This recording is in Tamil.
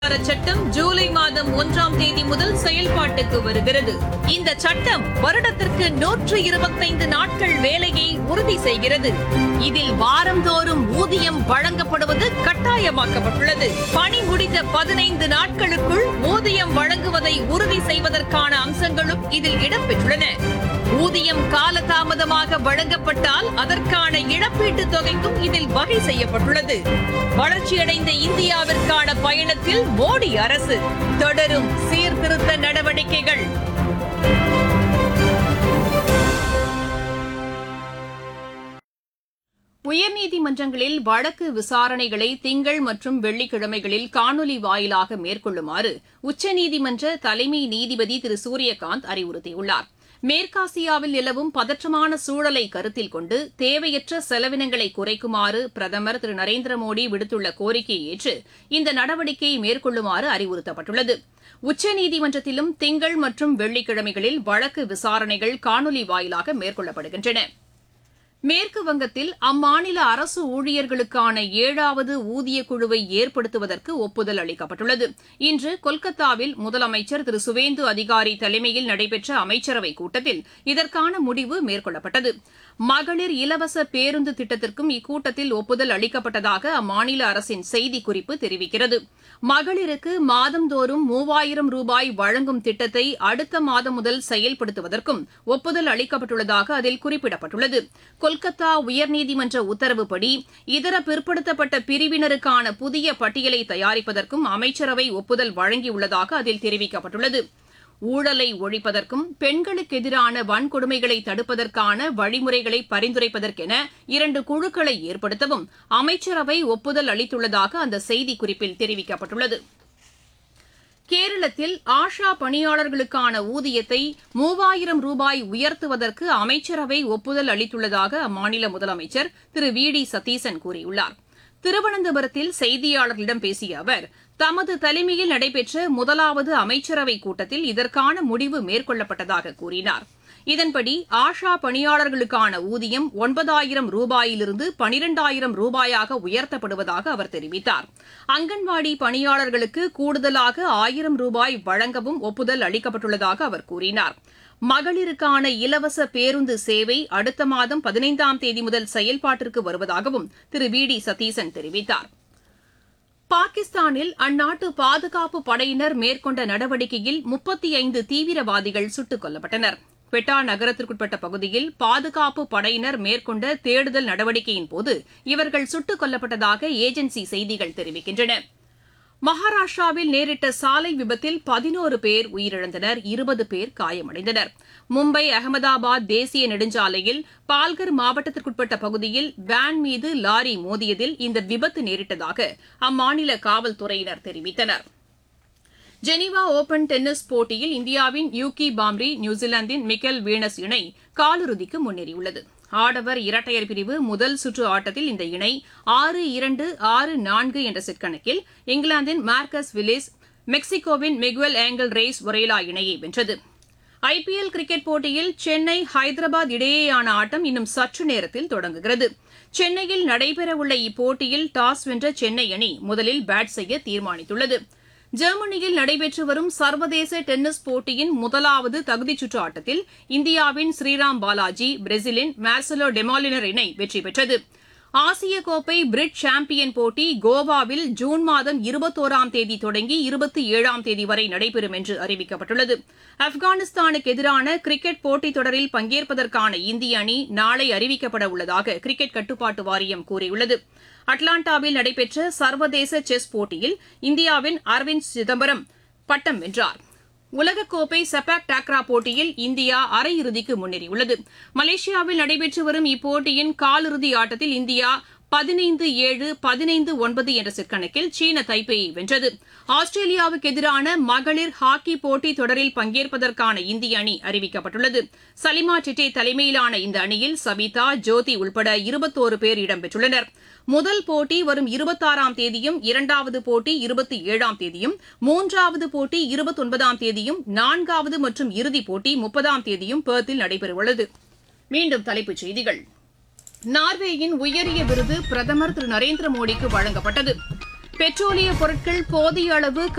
சுகாதார சட்டம் ஜூலை மாதம் ஒன்றாம் தேதி முதல் செயல்பாட்டுக்கு வருகிறது இந்த சட்டம் வருடத்திற்கு நூற்று இருபத்தைந்து நாட்கள் வேலையை உறுதி செய்கிறது இதில் வாரந்தோறும் ஊதியம் வழங்கப்படுவது கட்டாயமாக்கப்பட்டுள்ளது பணி முடிந்த பதினைந்து நாட்களுக்குள் ஊதியம் வழங்குவதை உறுதி செய்வதற்கான அம்சங்களும் இதில் இடம்பெற்றுள்ளன ஊதியம் காலதாமதமாக வழங்கப்பட்டால் அதற்கான இழப்பீட்டுத் தொகைக்கும் இதில் வகை செய்யப்பட்டுள்ளது வளர்ச்சியடைந்த இந்தியாவிற்கான பயணத்தில் மோடி அரசு தொடரும் சீர்திருத்த நடவடிக்கைகள் உயர்நீதிமன்றங்களில் வழக்கு விசாரணைகளை திங்கள் மற்றும் வெள்ளிக்கிழமைகளில் காணொலி வாயிலாக மேற்கொள்ளுமாறு உச்சநீதிமன்ற தலைமை நீதிபதி திரு சூரியகாந்த் அறிவுறுத்தியுள்ளார் மேற்காசியாவில் நிலவும் பதற்றமான சூழலை கருத்தில் கொண்டு தேவையற்ற செலவினங்களை குறைக்குமாறு பிரதமர் திரு நரேந்திர மோடி விடுத்துள்ள கோரிக்கையை ஏற்று இந்த நடவடிக்கையை மேற்கொள்ளுமாறு அறிவுறுத்தப்பட்டுள்ளது உச்சநீதிமன்றத்திலும் திங்கள் மற்றும் வெள்ளிக்கிழமைகளில் வழக்கு விசாரணைகள் காணொலி வாயிலாக மேற்கொள்ளப்படுகின்றன மேற்கு வங்கத்தில் அம்மாநில அரசு ஊழியர்களுக்கான ஏழாவது ஊதியக் குழுவை ஏற்படுத்துவதற்கு ஒப்புதல் அளிக்கப்பட்டுள்ளது இன்று கொல்கத்தாவில் முதலமைச்சர் திரு சுவேந்து அதிகாரி தலைமையில் நடைபெற்ற அமைச்சரவைக் கூட்டத்தில் இதற்கான முடிவு மேற்கொள்ளப்பட்டது மகளிர் இலவச பேருந்து திட்டத்திற்கும் இக்கூட்டத்தில் ஒப்புதல் அளிக்கப்பட்டதாக அம்மாநில அரசின் செய்திக்குறிப்பு தெரிவிக்கிறது மகளிருக்கு மாதந்தோறும் மூவாயிரம் ரூபாய் வழங்கும் திட்டத்தை அடுத்த மாதம் முதல் செயல்படுத்துவதற்கும் ஒப்புதல் அளிக்கப்பட்டுள்ளதாக அதில் குறிப்பிடப்பட்டுள்ளது கொல்கத்தா உயர்நீதிமன்ற உத்தரவுப்படி இதர பிற்படுத்தப்பட்ட பிரிவினருக்கான புதிய பட்டியலை தயாரிப்பதற்கும் அமைச்சரவை ஒப்புதல் வழங்கியுள்ளதாக அதில் தெரிவிக்கப்பட்டுள்ளது ஊழலை ஒழிப்பதற்கும் பெண்களுக்கு எதிரான வன்கொடுமைகளை தடுப்பதற்கான வழிமுறைகளை பரிந்துரைப்பதற்கென இரண்டு குழுக்களை ஏற்படுத்தவும் அமைச்சரவை ஒப்புதல் அளித்துள்ளதாக அந்த செய்திக்குறிப்பில் தெரிவிக்கப்பட்டுள்ளது கேரளத்தில் ஆஷா பணியாளர்களுக்கான ஊதியத்தை மூவாயிரம் ரூபாய் உயர்த்துவதற்கு அமைச்சரவை ஒப்புதல் அளித்துள்ளதாக அம்மாநில முதலமைச்சர் திரு வி டி சதீசன் கூறியுள்ளார் திருவனந்தபுரத்தில் செய்தியாளர்களிடம் பேசிய அவர் தமது தலைமையில் நடைபெற்ற முதலாவது அமைச்சரவைக் கூட்டத்தில் இதற்கான முடிவு மேற்கொள்ளப்பட்டதாக கூறினார் இதன்படி ஆஷா பணியாளர்களுக்கான ஊதியம் ஒன்பதாயிரம் ரூபாயிலிருந்து பனிரெண்டாயிரம் ரூபாயாக உயர்த்தப்படுவதாக அவர் தெரிவித்தார் அங்கன்வாடி பணியாளர்களுக்கு கூடுதலாக ஆயிரம் ரூபாய் வழங்கவும் ஒப்புதல் அளிக்கப்பட்டுள்ளதாக அவர் கூறினார் மகளிருக்கான இலவச பேருந்து சேவை அடுத்த மாதம் பதினைந்தாம் தேதி முதல் செயல்பாட்டிற்கு வருவதாகவும் திரு வி டி சதீசன் தெரிவித்தார் பாகிஸ்தானில் அந்நாட்டு பாதுகாப்பு படையினர் மேற்கொண்ட நடவடிக்கையில் முப்பத்தி ஐந்து தீவிரவாதிகள் சுட்டுக் கொல்லப்பட்டனர் பெட்டா நகரத்திற்குட்பட்ட பகுதியில் பாதுகாப்பு படையினர் மேற்கொண்ட தேடுதல் நடவடிக்கையின் போது இவர்கள் சுட்டுக் கொல்லப்பட்டதாக ஏஜென்சி செய்திகள் தெரிவிக்கின்றன மகாராஷ்டிராவில் நேரிட்ட சாலை விபத்தில் பதினோரு பேர் உயிரிழந்தனர் இருபது பேர் காயமடைந்தனர் மும்பை அகமதாபாத் தேசிய நெடுஞ்சாலையில் பால்கர் மாவட்டத்திற்குட்பட்ட பகுதியில் வேன் மீது லாரி மோதியதில் இந்த விபத்து நேரிட்டதாக அம்மாநில காவல்துறையினர் தெரிவித்தனர் ஜெனீவா ஓபன் டென்னிஸ் போட்டியில் இந்தியாவின் யூகி பாம்ரி நியூசிலாந்தின் மிக்கல் வீனஸ் இணை காலிறுதிக்கு முன்னேறியுள்ளது ஆடவர் இரட்டையர் பிரிவு முதல் சுற்று ஆட்டத்தில் இந்த இணை ஆறு இரண்டு ஆறு நான்கு என்ற செட் கணக்கில் இங்கிலாந்தின் மார்க்கஸ் வில்லிஸ் மெக்சிகோவின் மிகுவல் ஏங்கல் ரேஸ் ஒரேலா இணையை வென்றது ஐபிஎல் கிரிக்கெட் போட்டியில் சென்னை ஹைதராபாத் இடையேயான ஆட்டம் இன்னும் சற்று நேரத்தில் தொடங்குகிறது சென்னையில் நடைபெறவுள்ள இப்போட்டியில் டாஸ் வென்ற சென்னை அணி முதலில் பேட் செய்ய தீர்மானித்துள்ளது ஜெர்மனியில் நடைபெற்று வரும் சர்வதேச டென்னிஸ் போட்டியின் முதலாவது தகுதிச் சுற்று ஆட்டத்தில் இந்தியாவின் ஸ்ரீராம் பாலாஜி பிரேசிலின் மார்சலோ டெமாலினர் இணை வெற்றி பெற்றது ஆசிய கோப்பை பிரிட் சாம்பியன் போட்டி கோவாவில் ஜூன் மாதம் இருபத்தோராம் தேதி தொடங்கி இருபத்தி ஏழாம் தேதி வரை நடைபெறும் என்று அறிவிக்கப்பட்டுள்ளது ஆப்கானிஸ்தானுக்கு எதிரான கிரிக்கெட் போட்டித் தொடரில் பங்கேற்பதற்கான இந்திய அணி நாளை அறிவிக்கப்பட உள்ளதாக கிரிக்கெட் கட்டுப்பாட்டு வாரியம் கூறியுள்ளது அட்லாண்டாவில் நடைபெற்ற சர்வதேச செஸ் போட்டியில் இந்தியாவின் அரவிந்த் சிதம்பரம் பட்டம் வென்றார் உலகக்கோப்பை செபாக் டாக்ரா போட்டியில் இந்தியா அரையிறுதிக்கு முன்னேறியுள்ளது மலேசியாவில் நடைபெற்று வரும் இப்போட்டியின் காலிறுதி ஆட்டத்தில் இந்தியா பதினைந்து ஏழு பதினைந்து ஒன்பது என்ற செட் கணக்கில் சீன தைப்பேயை வென்றது ஆஸ்திரேலியாவுக்கு எதிரான மகளிர் ஹாக்கி போட்டித் தொடரில் பங்கேற்பதற்கான இந்திய அணி அறிவிக்கப்பட்டுள்ளது சலிமா டிட்டே தலைமையிலான இந்த அணியில் சபிதா ஜோதி உள்பட இருபத்தோரு பேர் இடம்பெற்றுள்ளனர் முதல் போட்டி வரும் இருபத்தாறாம் தேதியும் இரண்டாவது போட்டி இருபத்தி ஏழாம் தேதியும் மூன்றாவது போட்டி இருபத்தொன்பதாம் தேதியும் நான்காவது மற்றும் இறுதிப் போட்டி முப்பதாம் தேதியும் பெர்த்தில் நடைபெறவுள்ளது மீண்டும் தலைப்புச் செய்திகள் நார்வேயின் உயரிய விருது பிரதமர் திரு நரேந்திர மோடிக்கு வழங்கப்பட்டது பெட்ரோலிய பொருட்கள் போதிய அளவு